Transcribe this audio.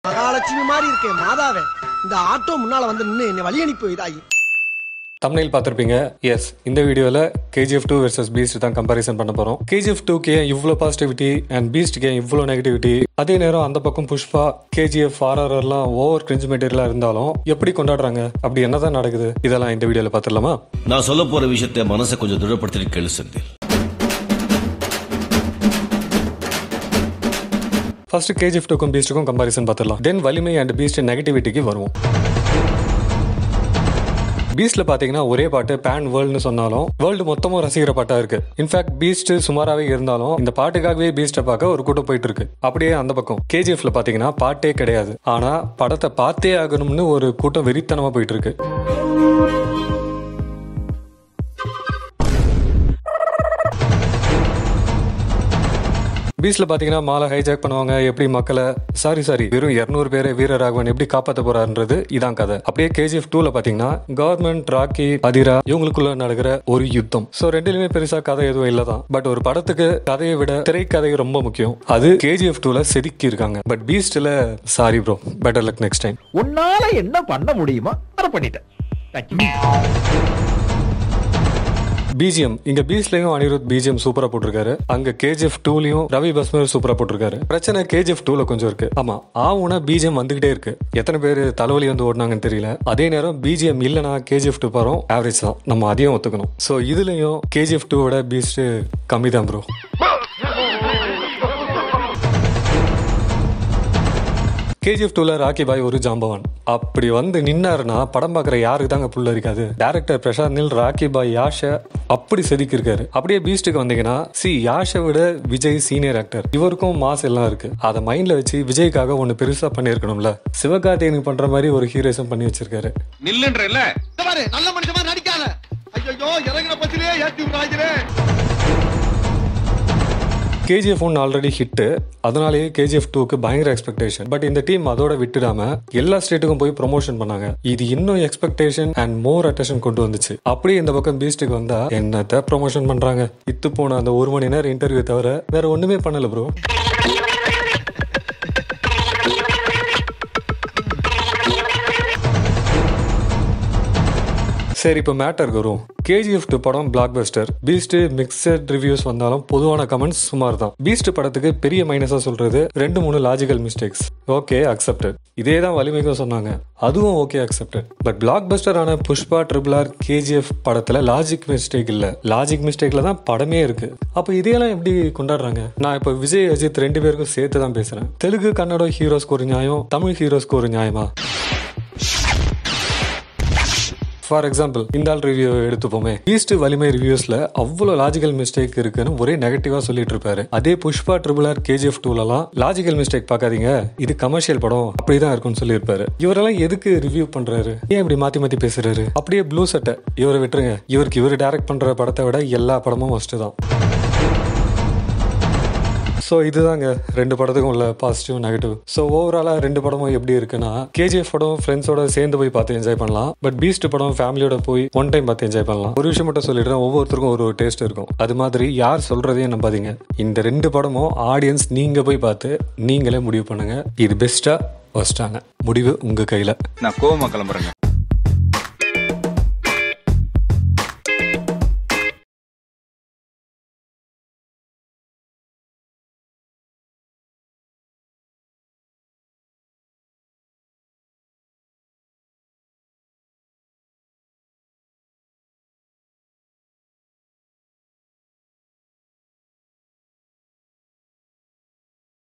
மகாலட்சுமி மாதிரி இருக்கேன் மாதாவே இந்த ஆட்டோ முன்னால வந்து நின்னு என்னை வழி அனுப்பி வைதாயி தமிழில் பார்த்துருப்பீங்க எஸ் இந்த வீடியோவில் கேஜிஎஃப் டூ வெர்சஸ் பீஸ்ட் தான் கம்பேரிசன் பண்ண போகிறோம் கேஜிஎஃப் டூக்கு ஏன் இவ்வளோ பாசிட்டிவிட்டி அண்ட் பீஸ்ட்க்கு ஏன் இவ்வளோ நெகட்டிவிட்டி அதே நேரம் அந்த பக்கம் புஷ்பா கேஜிஎஃப் ஆர்ஆர்ஆர்லாம் ஓவர் கிரிஞ்ச் மெட்டீரியலாக இருந்தாலும் எப்படி கொண்டாடுறாங்க அப்படி என்னதான் நடக்குது இதெல்லாம் இந்த வீடியோவில் பார்த்துடலாமா நான் சொல்ல போற விஷயத்தை மனசை கொஞ்சம் திருடப்படுத்தி கேளு செந்தில் ஃபர்ஸ்ட் கேஜிஎஃப் டூக்கும் பீஸ்ட்டுக்கும் கம்பேரிசன் பார்த்துடலாம் தென் வலிமை அண்ட் பீஸ்ட் நெகட்டிவிட்டிக்கு வருவோம் பீஸ்ட்ல பாத்தீங்கன்னா ஒரே பாட்டு பேன் வேர்ல்ட்னு சொன்னாலும் வேர்ல்டு மொத்தமும் ரசிக்கிற பாட்டா இருக்கு இன்ஃபேக்ட் பீஸ்ட் சுமாராவே இருந்தாலும் இந்த பாட்டுக்காகவே பீஸ்ட்டை பார்க்க ஒரு கூட்டம் போயிட்டு இருக்கு அப்படியே அந்த பக்கம் கேஜிஎஃப்ல பாத்தீங்கன்னா பாட்டே கிடையாது ஆனா படத்தை பார்த்தே ஆகணும்னு ஒரு கூட்டம் வெறித்தனமா போயிட்டு இருக்கு பீச்ல பாத்தீங்கன்னா மாலை ஹைஜாக் பண்ணுவாங்க எப்படி மக்களை சாரி சாரி வெறும் 200 பேரை வீரராகவன் எப்படி காப்பாத்த போறாருன்றது இதான் கதை அப்படியே கேஜிஎஃப் டூல பாத்தீங்கன்னா கவர்மெண்ட் ராக்கி அதிரா இவங்களுக்குள்ள நடக்கிற ஒரு யுத்தம் சோ ரெண்டுலயுமே பெருசா கதை எதுவும் இல்லதான் பட் ஒரு படத்துக்கு கதையை விட திரைக்கதை ரொம்ப முக்கியம் அது கேஜிஎஃப் டூல செதுக்கி இருக்காங்க பட் பீஸ்ட்ல sorry bro better luck next time உன்னால என்ன பண்ண முடியுமோ அதை பண்ணிட்டேன் Thank you. பிஜிஎம் இங்க பீஸ்லயும் அனிருத் பிஜிஎம் சூப்பரா போட்டிருக்காரு அங்க கேஜிஎஃப் டூலயும் ரவி பஸ்மர் சூப்பரா போட்டிருக்காரு பிரச்சனை கேஜிஎஃப் டூல கொஞ்சம் இருக்கு ஆமா ஆவுனா பிஜிஎம் வந்துகிட்டே இருக்கு எத்தனை பேர் தலைவலி வந்து ஓடினாங்கன்னு தெரியல அதே நேரம் பிஜிஎம் இல்லனா கேஜிஎஃப் டூ படம் ஆவரேஜ் தான் நம்ம அதையும் ஒத்துக்கணும் சோ இதுலயும் கேஜிஎஃப் டூவோட பீஸ்ட் கம்மி தான் ப்ரோ கேஜிஎஃப் டூல ராக்கி பாய் ஒரு ஜாம்பவான் அப்படி வந்து நின்னாருன்னா படம் பார்க்குற யாருக்கு தாங்க புள்ள இருக்காது டேரக்டர் பிரசாந்த் நில் ராக்கி பாய் யாஷை அப்படி செதுக்கி இருக்காரு அப்படியே பீஸ்ட்டுக்கு வந்தீங்கன்னா சி யாஷை விட விஜய் சீனியர் ஆக்டர் இவருக்கும் மாஸ் எல்லாம் இருக்கு அதை மைண்ட்ல வச்சு விஜய்க்காக ஒன்னு பெருசா பண்ணியிருக்கணும்ல சிவகார்த்திகேயனுக்கு பண்ற மாதிரி ஒரு ஹீரோயிசம் பண்ணி வச்சிருக்காரு நில்லுன்றல இந்த பாரு நல்ல மனுஷமா நடிக்காத ஐயோ இறங்கின பத்திலே ஏத்தி விடுறாங்களே கேஜிஎஃப் ஒன் ஆல்ரெடி ஹிட்டு அதனாலேயே கேஜிஎஃப் டூக்கு பயங்கர எக்ஸ்பெக்டேஷன் பட் இந்த டீம் அதோட விட்டுடாம எல்லா ஸ்டேட்டுக்கும் போய் ப்ரொமோஷன் பண்ணாங்க இது இன்னும் எக்ஸ்பெக்டேஷன் அண்ட் மோர் அட்டென்ஷன் கொண்டு வந்துச்சு அப்படியே இந்த பக்கம் பீஸ்ட்டுக்கு வந்தா என்னத்த ப்ரொமோஷன் பண்றாங்க இத்து போன அந்த ஒரு மணி நேரம் இன்டர்வியூ தவிர வேற ஒண்ணுமே பண்ணல ப்ரோ சரி இப்போ மேட்டருக்கு வரும் கேஜிஎஃப் டூ படம் blockbuster beast mixed reviews வந்தாலும் பொதுவான கமெண்ட்ஸ் சுமார் தான் பீஸ்ட் படத்துக்கு பெரிய மைனஸா சொல்றது ரெண்டு மூணு லாஜிக்கல் மிஸ்டேக்ஸ் ஓகே அக்செப்டட் இதே தான் வலிமைக்கும் சொன்னாங்க அதுவும் okay accepted but blockbuster ஆன புஷ்பா ட்ரிபிள் ஆர் கேஜிஎஃப் படத்துல லாஜிக் மிஸ்டேக் இல்ல லாஜிக் மிஸ்டேக்ல தான் படமே இருக்கு அப்போ இதையெல்லாம் எப்படி கொண்டாடுறாங்க நான் இப்போ விஜய் அஜித் ரெண்டு பேருக்கும் சேர்த்து தான் பேசுறேன் தெலுங்கு கன்னடம் ஹீரோஸ்க்கு ஒரு நியாயம் தமிழ் ஹீரோஸ்க்கு ஒரு நியாயமா ஃபார் எக்ஸாம்பிள் இந்த ஆள் ரிவ்யூ எடுத்துப்போமே ஈஸ்ட் வலிமை ரிவ்யூஸ்ல அவ்வளவு லாஜிக்கல் மிஸ்டேக் இருக்குன்னு ஒரே நெகட்டிவா சொல்லிட்டு இருப்பாரு அதே புஷ்பா ட்ரிபிள் ஆர் கேஜிஎஃப் டூலலாம் லாஜிக்கல் மிஸ்டேக் பார்க்காதீங்க இது கமர்ஷியல் படம் அப்படிதான் இருக்கும்னு சொல்லியிருப்பாரு இவரெல்லாம் எதுக்கு ரிவ்யூ பண்றாரு ஏன் இப்படி மாத்தி மாத்தி பேசுறாரு அப்படியே ப்ளூ சட்டை இவரை விட்டுருங்க இவருக்கு இவர் டைரக்ட் பண்ற படத்தை விட எல்லா படமும் ஃபர்ஸ்ட் தான் ஸோ இதுதாங்க ரெண்டு படத்துக்கும் உள்ள பாசிட்டிவ் நெகட்டிவ் ஸோ ஓவராலாக ரெண்டு படமும் எப்படி இருக்குன்னா கேஜிஎஃப் படம் ஃப்ரெண்ட்ஸோட சேர்ந்து போய் பார்த்து என்ஜாய் பண்ணலாம் பட் பீஸ்ட் படம் ஃபேமிலியோட போய் ஒன் டைம் பார்த்து என்ஜாய் பண்ணலாம் ஒரு விஷயம் மட்டும் சொல்லிடுறேன் ஒவ்வொருத்தருக்கும் ஒரு டேஸ்ட் இருக்கும் அது மாதிரி யார் சொல்றதையும் நம்பாதீங்க இந்த ரெண்டு படமும் ஆடியன்ஸ் நீங்க போய் பார்த்து நீங்களே முடிவு பண்ணுங்க இது பெஸ்டா ஒஸ்டாங்க முடிவு உங்க கையில நான் கோவமா கிளம்புறேங்க